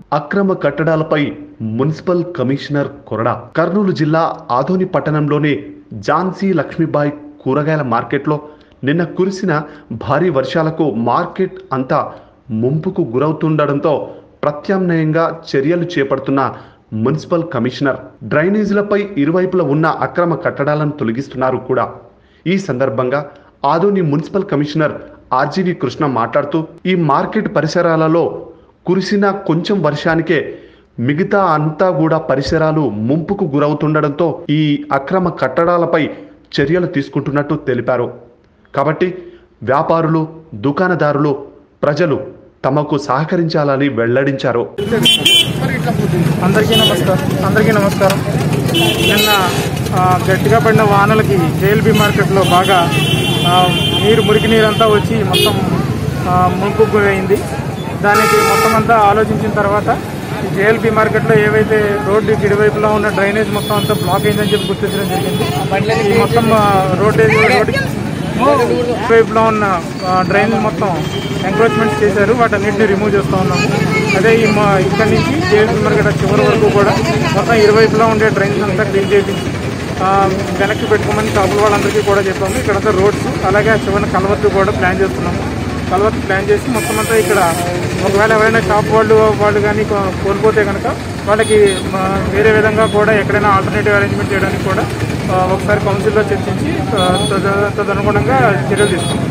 అక్రమ కట్టడాలపై municipal commissioner కొరడా కర్నూలు జిల్లా ఆదోని పట్టణంలోని ఝాన్సీ లక్ష్మీబాయి కూరగాయల మార్కెట్లో నిన్న కురిసిన భారీ వర్షాలకు మార్కెట్ అంతా ముంపుకు గురవుతుండడంతో ప్రత్యామ్నాయంగా చర్యలు చేపడుతున్న మున్సిపల్ కమిషనర్ డ్రైనేజీలపై ఇరువైపులా ఉన్న అక్రమ కట్టడాలను తొలగిస్తున్నారు కూడా ఈ సందర్భంగా Adoni municipal commissioner RGV Krishna మాట్లాడుతూ ఈ మార్కెట్ పరిసరాలలో కురిసిన కొంచెం వర్షానికే మిగతా అంతా కూడా పరిసరాలు ముంపుకు గురవుతుండడంతో ఈ అక్రమ కట్టడాలపై చర్యలు తీసుకుంటున్నట్టు తెలిపారు కాబట్టి వ్యాపారులు దుకాణదారులు ప్రజలు తమకు సహకరించాలని వెల్లడించారు అందరికీ నమస్కారం అందరికీ నమస్కారం నిన్న ఆ, గట్టిగా పడిన వానలకి జేఎల్బీ మార్కెట్లో బాగా ఆ, నీరు మురికి నీరంతా వచ్చి మొత్తం ఆ, ముంపుకు గురైంది దానికి మొత్తం అంతా ఆలోచించిన తర్వాత ఈ జేఎల్బీ మార్కెట్లో ఏవైతే రోడ్డు ఇరువైపులా ఉన్న డ్రైనేజ్ మొత్తం అంతా బ్లాక్ అయిందని చెప్పి గుర్తించడం జరిగింది ఈ మొత్తం ఆ, రోడ్డేజ్ రోడ్డు వైపులో ఉన్న ఆ, డ్రైనేజ్ మొత్తం ఎంక్రోచ్మెంట్స్ చేశారు వాటన్నిటిని రిమూవ్ చేస్తూ ఉన్నాము అదే ఈ మా ఇక్కడి నుంచి జేఎల్బీ మార్కెట్ చివరి వరకు కూడా మొత్తం ఇరువైపులా ఉండే డ్రైనేజ్ అంతా క్లీన్ చేయించి ఆ, వెనక్కి పెట్టుకోమని షాపుల వాళ్ళందరికీ కూడా చెప్పాము ఇక్కడంతా రోడ్స్ అలాగే ఆ చివరిన కలవత్తు కూడా ప్లాన్ చేస్తున్నాము కలవత్తు ప్లాన్ చేసి మొత్తం అంతా ఇక్కడ ఒకవేళ ఎవరైనా షాప్ వాళ్ళు వాళ్ళు కానీ కో- కోల్పోతే కనుక వాళ్ళకి ఆ, వేరే విధంగా కూడా ఎక్కడైనా ఆల్టర్నేటివ్ అరేంజ్మెంట్ చేయడానికి కూడా ఆ, ఒకసారి కౌన్సిల్లో చర్చించి ఆ, తద- తదనుగుణంగా చర్యలు తీసుకుంటాం